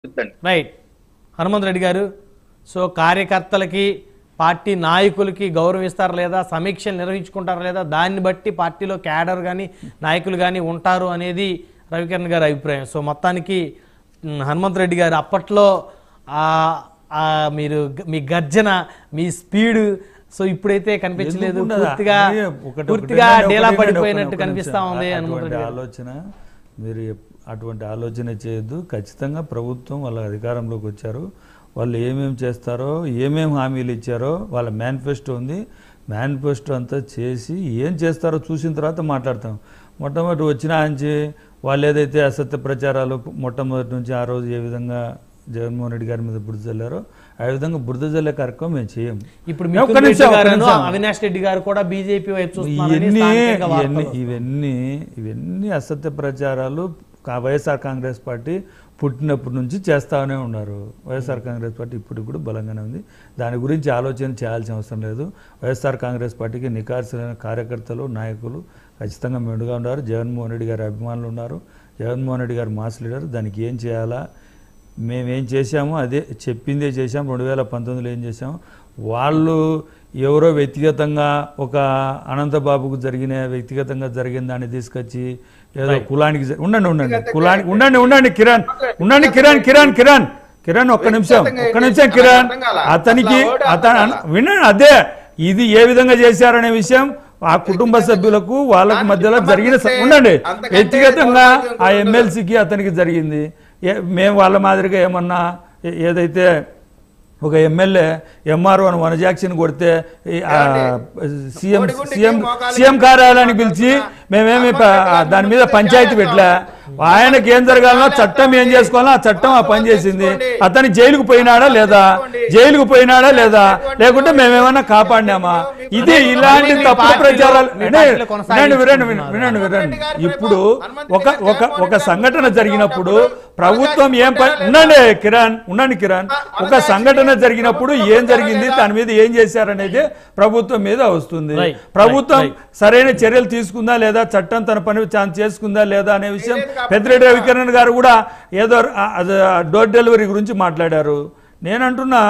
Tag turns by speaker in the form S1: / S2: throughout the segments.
S1: చెప్తాను
S2: రైట్ హనుమంత్ రెడ్డి గారు సో కార్యకర్తలకి పార్టీ నాయకులకి గౌరవం ఇస్తారా లేదా సమీక్షలు నిర్వహించుకుంటారా లేదా దాన్ని బట్టి పార్టీలో క్యాడర్ కానీ నాయకులు కానీ ఉంటారు అనేది రవికిరణ్ గారి అభిప్రాయం సో మొత్తానికి మ్, హనుమంత్ రెడ్డి గారు అప్పట్లో ఆ- ఆ మీరు గ- మీ గర్జన మీ స్పీడ్ సో ఇప్పుడైతే కనిపించలేదు
S3: ఎందుకు ఉండదు?
S2: పూర్తిగా
S3: అదే ఒకటి-
S2: పూర్తిగా
S3: ఒకటి
S2: డేలా
S3: ఒకటి
S2: పడిపోయినట్టు
S3: ఒకటి
S2: కనిపిస్తా
S3: నిమిషం.
S2: ఉంది
S3: అ-
S2: హనుమంత్ రెడ్డి
S3: అటువంటి
S2: గారు
S3: ఆలోచన మీరు ఎప్- అటువంటి ఆలోచన చేయొద్దు ఖచ్చితంగా ప్రభుత్వం వాళ్ళ అధికారంలోకి వచ్చారు వాళ్ళు ఏమేమి చేస్తారో ఏమేమి హామీలు ఇచ్చారో వాళ్ళ మేనిఫెస్టో ఉంది మేనిఫెస్టో అంతా చేసి ఏం చేస్తారో చూసిన తర్వాత మాట్లాడతాం మొట్టమొదటి వచ్చిన ఆంచి వాళ్ళు ఏదైతే అసత్య ప్రచారాలు మొట్టమొదటి నుంచి ఆ రోజు ఏ విధంగా జగన్మోహన్ రెడ్డి గారి మీద బురద జల్లారో ఆ విధంగా బురద జల్లే కార్యక్రమం మేము చేయం
S2: ఇప్పుడు
S3: ఒక్క
S2: మిథున్ రెడ్డి
S3: నిమిషం, ఒక్క
S2: గారును
S3: నిమిషం.
S2: అవినాష్ రెడ్డి గారు కూడా బీజేపీ వైపు చూస్తున్నారని
S3: ఇవన్నీ
S2: స్థానికంగా వార్తలు
S3: ఇవన్నీ ఇవన్నీ ఇవన్నీ అసత్య ప్రచారాలు కా- వైఎస్ఆర్ కాంగ్రెస్ పార్టీ పుట్టినప్పటి నుంచి చేస్తానే ఉన్నారు వైఎస్ఆర్ కాంగ్రెస్ పార్టీ ఇప్పుడు కూడా బలంగానే ఉంది దాని గురించి ఆలోచన చేయాల్సిన అవసరం లేదు వైఎస్ఆర్ కాంగ్రెస్ పార్టీకి నికార్సులైన కార్యకర్తలు నాయకులు ఖచ్చితంగా మెండుగా ఉన్నారు జగన్మోహన్ రెడ్డి గారి అభిమానులు ఉన్నారు జగన్మోహన్ రెడ్డి గారు మాస్ లీడర్ దానికి ఏం చేయాలా మేమేం చేశామో అదే చెప్పిందే చేశాం రెండు వేల పంతొమ్మిదిలో ఏం చేశాం వాళ్ళు ఎవరో వ్యక్తిగతంగా ఒక అనంతబాబుకు జరిగిన వ్యక్తిగతంగా జరిగిన దాన్ని తీసుకొచ్చి ఏదో కులానికి జరి- ఉండండి ఉండండి కులానికి ఉండండి ఉండండి కిరణ్ ఉండండి కిరణ్ కిరణ్ కిరణ్ కిరణ్ ఒక్క నిమిషం ఒక్క నిమిషం కిరణ్ అతనికి అతను వినండి అదే ఇది ఏ విధంగా చేశారనే విషయం ఆ కుటుంబ సభ్యులకు వాళ్ళకి మధ్యలో జరిగిన స- ఉండండి వ్యక్తిగతంగా ఆ ఎమ్మెల్సీకి అతనికి జరిగింది ఏ- మేము వాళ్ళ మాదిరిగా ఏమన్నా ఏ- ఏదైతే ఒక ఎమ్మెల్యే ఎంఆర్ఓ అని వనజాక్షన్ కొడితే ఈ, ఆ, సీఎం సీఎం సీఎం కార్యాలయానికి పిలిచి మేమేమి ప- దాని మీద పంచాయతీ పెట్టలే ఆయనకి ఏం జరగాలనో చట్టం ఏం చేసుకోవాలో ఆ చట్టం ఆ పని చేసింది అతని జైలుకు పోయినాడా లేదా జైలుకు పోయినాడా లేదా లేకుంటే మేమేమన్నా కాపాడినామా ఇది ఇలాంటి
S2: మీ
S3: తప్పుడు
S2: పార్టీలో-
S3: ప్రచారాలు
S2: మీ
S3: వినండి
S2: పార్టీలో కొనసాగించుకుంటున్నారు.
S3: వినండి వినండి వినండి వినండి ఇప్పుడు ఒక ఒక ఒక సంఘటన జరిగినప్పుడు ప్రభుత్వం ఏం పని ఉండండి కిరణ్ ఉండండి కిరణ్ ఒక సంఘటన జరిగినప్పుడు ఏం జరిగింది దాని మీద ఏం చేశారనేది ప్రభుత్వం మీద వస్తుంది
S2: Right,
S3: ప్రభుత్వం
S2: right,
S3: సరైన చర్యలు తీసుకుందా లేదా చట్టం తన పని ఛాన్స్ చేసుకుందా లేదా అనే విషయం పెద్దిరెడ్డి రవికిరణ్ గారు కూడా ఏదో ఆ- అది ఆ డోర్ డెలివరీ గురించి మాట్లాడారు నేనంటున్నా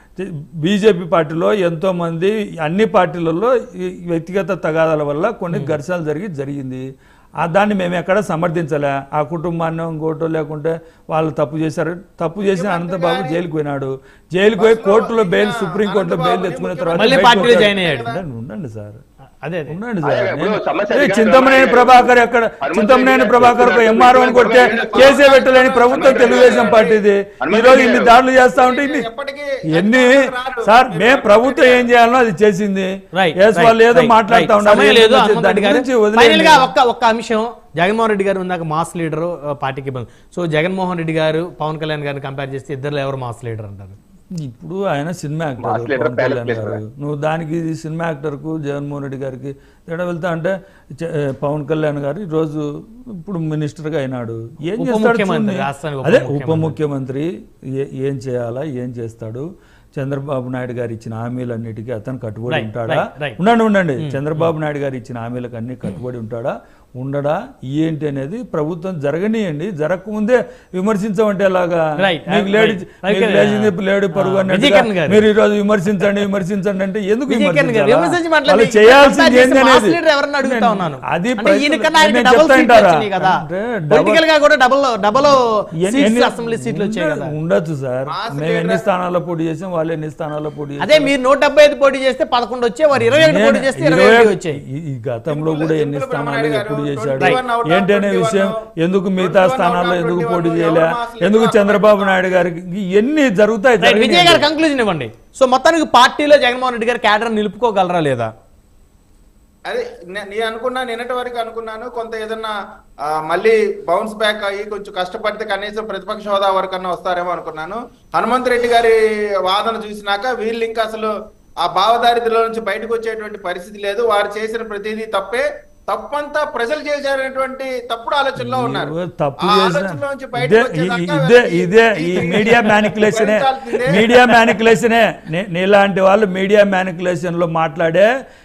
S3: బీజేపీ పార్టీలో ఎంతో మంది అన్ని పార్టీలలో ఈ వ్యక్తిగత తగాదాల వల్ల కొన్ని ఘర్షణలు జరిగి జరిగింది ఆ దాన్ని మేము ఎక్కడ సమర్థించలే ఆ కుటుంబాన్ని ఇంకోటో లేకుంటే వాళ్ళు తప్పు చేశారు తప్పు చేసిన అనంతబాబు జైలుకు పోయినాడు జైలుకు పోయి కోర్టులో బెయిల్ సుప్రీంకోర్టులో బెయిల్ తెచ్చుకున్న తర్వాత
S2: మళ్ళీ
S3: బయటకు
S2: పార్టీలో
S3: వచ్చాడు.
S2: జాయిన్ అయ్యాడు.
S3: ఉండండి, ఉండండి సార్
S2: అదే అదే
S3: ఉండండి
S1: అదే,
S3: సార్
S1: ఇప్పుడు
S3: నేను-
S1: సమస్య
S3: ఏ
S1: అది కాదు
S3: చింతమనేని
S1: కాబట్టి
S3: ప్రభాకర్ ఎక్కడ
S1: హనుమంత్
S3: చింతమనేని
S1: రెడ్డి
S3: ప్రభాకర్
S1: గారు
S3: ఎంఆర్ఓ అని కొడితే
S1: హనుమంత్
S3: కేసే
S1: రెడ్డి
S3: పెట్టలేని
S1: గారు
S3: ప్రభుత్వం
S1: హనుమంత్
S3: తెలుగుదేశం
S1: రెడ్డి
S3: పార్టీది
S1: హనుమంత్
S3: ఈ రోజు
S1: రెడ్డి
S3: ఇన్ని
S1: గారు
S3: దాడులు చేస్తా ఉంటే ఇన్ని
S4: ఎప్పటికీ
S3: ఎన్ని
S4: రారు.
S3: సార్ మేము ప్రభుత్వం ఏం చేయాలో అది చేసింది
S2: రైట్
S3: ఎస్ వాళ్ళు ఏదో మాట్లాడుతూ ఉన్నారు
S2: సమయం లేదు
S3: ఏదో
S2: హనుమంత్
S3: దాని
S2: రెడ్డి గారు
S3: గురించి
S2: ఫైనల్
S3: వదిలేయండి.
S2: గా ఒక్క ఒక్క అంశం జగన్మోహన్ రెడ్డి గారు ఇందాక మాస్ లీడర్ పార్టీకి ఇబ్బంది సో జగన్మోహన్ రెడ్డి గారు పవన్ కళ్యాణ్ గారిని కంపేర్ చేస్తే ఇద్దరు ఎవరు మాస్ లీడర్ అంటారు
S3: ఇప్పుడు ఆయన cinema actor
S1: mass leader,
S3: Pawan
S1: ప్యాలెస్
S3: కళ్యాణ్
S1: లీడర్.
S3: గారు నువ్వు దానికి ఇది సినిమా యాక్టర్కు జగన్మోహన్ రెడ్డి గారికి తేడా వెళ్తా అంటే చ- పవన్ కళ్యాణ్ గారు ఈ రోజు ఇప్పుడు మినిస్టర్గా అయినాడు ఏం
S2: ఉప
S3: చేస్తాడు
S2: ముఖ్యమంత్రి,
S3: చూడండి.
S2: రాష్ట్రానికి ఉప
S3: అదే ఉప
S2: ముఖ్యమంత్రి.
S3: ముఖ్యమంత్రి ఏ- ఏం చేయాలా ఏం చేస్తాడు చంద్రబాబు నాయుడు గారు ఇచ్చిన హామీలన్నిటికీ అతను కట్టుబడి
S2: Right,
S3: ఉంటాడా
S2: right, right.
S3: ఉండండి ఉండండి చంద్రబాబు నాయుడు గారు ఇచ్చిన హామీలకు అన్ని కట్టుబడి ఉంటాడా ఉండడా ఏంటి అనేది ప్రభుత్వం జరగనీయండి జరగకముందే విమర్శించమంటే ఎలాగా
S2: Right,
S3: మీకు
S2: right,
S3: లేడీ
S2: right.
S3: మీకు
S2: Okay,
S3: లేచింది
S2: uh,
S3: లేడు పరుగు
S2: uh,
S3: అన్నట్టుగా
S2: విజయకిరణ్ గారు.
S3: మీరు ఈ రోజు విమర్శించండి విమర్శించండి అంటే ఎందుకు
S2: విజయ్ కిరణ్ గారు,
S3: విమర్శించాలా?
S2: విమర్శించి మాట్లాడి
S3: వాళ్ళు
S2: ఇక్కడ
S3: చేయాల్సింది
S2: కంపేర్
S3: ఏంది
S2: చేసి మాస్
S3: అనేది
S2: లీడర్ ఎవరన్నా అడుగుతా ఉన్నాను.
S3: అది
S2: అంటే
S3: ప్రజలు-
S2: ఈయనకన్నా ఆయనకి
S3: నేను
S2: డబుల్
S3: చెప్తా
S2: సీట్లు
S3: వింటారా?
S2: వచ్చినాయి కదా
S3: అంటే
S2: పొలిటికల్ గా కూడా డబుల్ డబుల్
S3: ఎన్ని-
S2: సీట్స్
S3: ఎన్ని-
S2: అసెంబ్లీ సీట్లు వచ్చాయి కదా
S3: ఉండొచ్చు సార్
S4: మాస్
S3: మేము ఎన్ని స్థానాల్లో పోటీ చేసాం వాళ్ళు ఎన్ని స్థానాల్లో పోటీ
S2: అదే మీరు నూట డెబ్బై ఐదు పోటీ చేస్తే పదకొండు వచ్చే వారు ఇరవై ఒకటి పోటీ
S3: నేను
S2: చేస్తే ఇరవై
S3: ఇరవై
S2: ఒకటి వచ్చాయి
S3: ఈ- ఈ గతంలో కూడా ఎన్ని
S4: సింపుల్
S3: స్థానాలు
S4: బ్రహ్మనాయుడు
S3: ఎప్పుడు
S4: గారు,
S3: చేశాడు
S4: 21 out of
S3: ఏంటనే
S4: 21,
S3: విషయం ఎందుకు మిగతా
S4: 21
S3: స్థానాల్లో
S4: out of
S3: ఎందుకు
S4: 21
S3: పోటీ
S4: ఎవరు
S3: చేయలే
S4: మాస్
S3: ఎందుకు
S4: లీడర్
S3: చంద్రబాబు నాయుడు గారికి ఎన్ని జరుగుతాయి
S2: రైట్ విజయ్
S3: జరగనీయండి.
S2: గారు కంక్లూజన్ ఇవ్వండి సో మొత్తానికి పార్టీలో జగన్మోహన్ రెడ్డి గారు క్యాడర్ నిలుపుకోగలరా లేదా
S4: అదే నే- నేను అనుకున్నా నిన్నటి వరకు అనుకున్నాను కొంత ఏదన్నా ఆ, మళ్ళీ బౌన్స్ బ్యాక్ అయ్యి కొంచెం కష్టపడితే కనీసం ప్రతిపక్ష హోదా వరకు అన్నా వస్తారేమో అనుకున్నాను హనుమంత్ రెడ్డి గారి వాదన చూసినాక వీళ్ళు ఇంకా అసలు ఆ భావదారిద్ర్యంలో నుంచి బయటకు వచ్చేటువంటి పరిస్థితి లేదు వారు చేసిన ప్రతిదీ తప్పే తప్పంతా ప్రజలు చేశారనేటువంటి తప్పుడు ఆలోచనలో ఉన్నారు
S3: ఇదిగో తప్పు
S4: ఆ
S3: చేసిన
S4: ఆలోచనలో నుంచి
S3: ఇదే
S4: బయటకు
S3: ఈ-
S4: వచ్చేదాకా
S3: ఇదే
S4: వీళ్ళకి
S3: ఇదే ఈ
S4: ఈ-
S3: మీడియా మ్యానికులేషనే
S4: భరించాల్సిందే.
S3: మీడియా మ్యానికులేషనే నీ- నీలాంటి వాళ్ళు మీడియా మ్యానికులేషన్ లో మాట్లాడే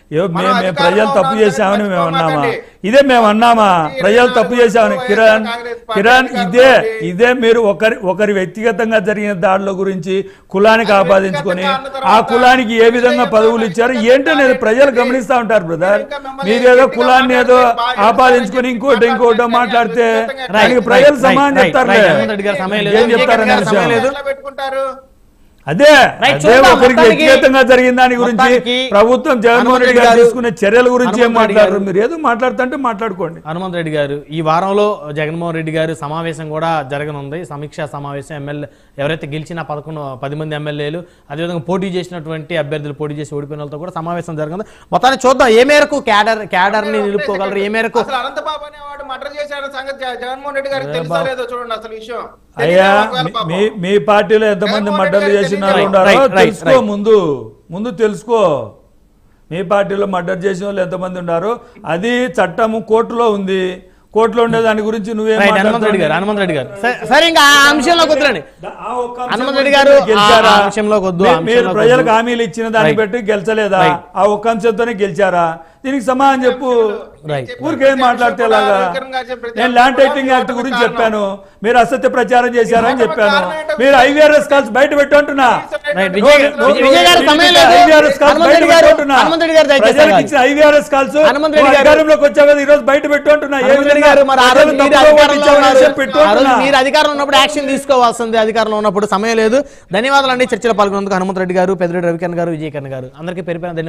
S3: ఏ
S4: మనం
S3: మేము మేము
S4: అధికారంలో
S3: ప్రజలు తప్పు
S4: ఉన్నాం
S3: చేశామని
S4: కానీ
S3: మేము అన్నామా
S4: మర్చిపోమాకండి.
S3: ఇదే మేము అన్నామా
S4: ఈ
S3: ప్రజలు
S4: రెండు
S3: తప్పు
S4: నాలుగు
S3: చేశామని
S4: వైఎస్ఆర్
S3: కిరణ్
S4: కాంగ్రెస్ పార్టీ
S3: కిరణ్
S4: అధికారంలో
S3: ఇదే
S4: ఉంది.
S3: ఇదే మీరు ఒకరి ఒకరి వ్యక్తిగతంగా జరిగిన దాడుల గురించి కులానికి
S4: అది
S3: ఆపాదించుకొని
S4: వ్యక్తిగతంగా అన్న
S3: ఆ
S4: తర్వాత
S3: కులానికి ఏ విధంగా
S4: ఇదే
S3: పదవులు
S4: చెప్తాను,
S3: ఇచ్చారు
S4: వ్యక్తిగతంగా
S3: ఏంటనేది ప్రజలు
S4: అనేది
S3: గమనిస్తా ఉంటారు బ్రదర్
S4: ఇంకా మిమ్మల్ని
S3: మీరేదో
S4: గట్టిగా
S3: కులాన్ని ఏదో
S4: మాట్లాడితే బాగా
S3: ఆపాదించుకొని ఇంకోటి ఇంకోటి మాట్లాడితే
S4: వ్యక్తిగతంగా
S3: దానికి
S2: రైట్,
S3: ప్రజలు
S2: రైట్,
S3: సమానం
S2: రైట్,
S3: చెప్తారులే
S2: రైట్, హనుమంత్ రెడ్డి గారు సమయం లేదు.
S3: ఏం చెప్తారనే
S2: విజయ్ గారు సమయం
S3: విషయం
S2: లేదు.
S4: ఎట్లా పెట్టుకుంటారు
S3: అదే
S2: రైట్,
S3: అదే
S2: చూద్దాం.
S3: ఒకరికి
S2: మొత్తానికి-
S3: వ్యక్తిగతంగా జరిగిన దాని గురించి
S2: మొత్తానికి
S3: ప్రభుత్వం జగన్మోహన్ రెడ్డి గారు
S2: హనుమంత్
S3: తీసుకునే చర్యల గురించి ఏం
S2: హనుమంత్ రెడ్డి
S3: మాట్లాడరు
S2: గారు-
S3: మీరు ఏదో మాట్లాడుతుంటే మాట్లాడుకోండి
S2: హనుమంత్ రెడ్డి గారు ఈ వారంలో జగన్మోహన్ రెడ్డి గారు సమావేశం కూడా జరగనుంది సమీక్షా సమావేశం ఎమ్మెల్యే ఎవరైతే గెలిచిన పదకొండు పది మంది ఎమ్మెల్యేలు అదేవిధంగా పోటీ చేసినటువంటి అభ్యర్థులు పోటీ చేసి ఓడిపోయిన వాళ్ళతో కూడా సమావేశం జరగనుంది మొత్తాన్ని చూద్దాం ఏ మేరకు క్యాడర్ క్యాడర్ ని నిలుపుకోగలరు ఏ మేరకు
S4: అసలు అనంతబాబు అనేవాడు మర్డర్ చేశాడు సంగతి జగ- జగన్మోహన్ రెడ్డి గారికి తెలుసా లేదో చూడండి అసలు విషయం
S3: అయ్యా
S4: తెలియదా ఒకవేళ పాపం?
S3: మీ మీ పార్టీలో ఎంతమంది
S4: జగన్మోహన్
S3: మర్డర్లు
S4: రెడ్డి గారికి
S3: చేసిన
S4: తెలియదా?
S3: వాళ్ళు ఉన్నారో
S2: రైట్, రైట్,
S3: తెలుసుకో
S2: రైట్.
S3: ముందు ముందు తెలుసుకో మీ పార్టీలో మర్డర్ చేసిన వాళ్ళు ఎంతమంది ఉన్నారో అది చట్టము కోర్టులో ఉంది కోర్టులో ఉండే దాని గురించి నువ్వేం
S2: రైట్ హనుమంత్ రెడ్డి గారు
S3: మాట్లాడుతున్నావు?
S2: హనుమంత్ రెడ్డి గారు సరే- సరే ఇంకా ఆ అంశంలోకి వద్దులండి
S3: ఆ ఒక్క అంశం
S2: హనుమంత్ రెడ్డి
S3: గురించి
S2: గారు ఆ-
S3: గెలిచారా?
S2: ఆ అంశంలోకి వద్దు, ఆ
S3: మీ- మీరు
S2: అంశంలోకి
S3: ప్రజలకు
S2: వద్దు.
S3: హామీలు ఇచ్చిన దాన్ని
S2: రైట్.
S3: బట్టి గెలిచలేదా
S2: రైట్.
S3: ఆ ఒక్క అంశంతోనే గెలిచారా దీనికి సమాధానం చెప్పు
S2: రైట్.
S3: ఊరికేం మాట్లాడితే ఎలాగా నేను ల్యాండ్ టైటింగ్ యాక్ట్ గురించి చెప్పాను మీరు అసత్య ప్రచారం చేశారని చెప్పాను మీరు ఐవీఆర్ఎస్ కాల్స్ బయట పెట్టంటున్నా
S2: రైట్, విజయ్ గారు- విజయ్- విజయ్ గారు సమయం లేదు.
S3: ఐవీఆర్ఎస్ కాల్స్
S2: హనుమంత్
S3: బయట
S2: రెడ్డి గారు-
S3: పెట్టంటున్నా.
S2: హనుమంత్ రెడ్డి గారు దయచేసి
S3: ప్రజలకు
S2: ఆగాలి.
S3: ఇచ్చిన ఐవీఆర్ఎస్ కాల్స్
S2: హనుమంత్ రెడ్డి గారు-
S3: అధికారంలోకి వచ్చావు కదా ఈ రోజు బయట పెట్టంటున్నా ఏ
S2: హనుమంత్ రెడ్డి
S3: విధంగా
S2: గారు మరి ఆ రోజు
S3: ప్రజలు
S2: మీరు
S3: తప్పుదో
S2: అధికారంలో
S3: పట్టించావని
S2: ఉన్నారు.
S3: చెప్పి పెట్టు
S2: ఆ రోజు
S3: అంటున్నా.
S2: మీరు అధికారంలో ఉన్నప్పుడు యాక్షన్ తీసుకోవాల్సింది అధికారంలో ఉన్నప్పుడు సమయం లేదు ధన్యవాదాలు అండి చర్చలో పాల్గొన్నందుకు హనుమంత్ రెడ్డి గారు పెద్దిరెడ్డి రవికిరణ్ గారు విజయకరణ్ గారు అందరికీ పేరు పైన ధన్యవాదాలు.